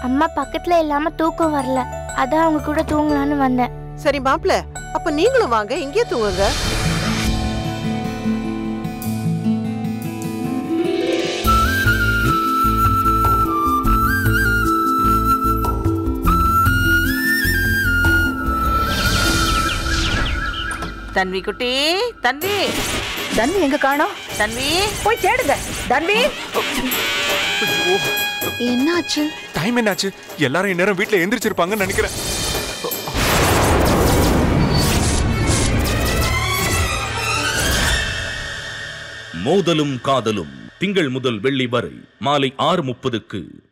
அம்மா பக்கத்துல இல்லாம தூக்கம் வரல அதான் அவங்க கூட தூங்கலான்னு வந்தேன் சரி மாப்ள அப்ப நீங்களும் வாங்க இங்கே தூங்குங்க தன்வி குட்டி தன்வி தன்வி எங்க காணோம் தன்வி போய் தேடுங்க தன்வி என்னாச்சு டைம் என்னாச்சு எல்லாரும் இந்நேரம் வீட்ல எந்திரிச்சிருப்பாங்கன்னு நினைக்கிறேன் மோதலும் காதலும் திங்கள் முதல் வெள்ளி வரை மாலை ஆறு முப்பதுக்கு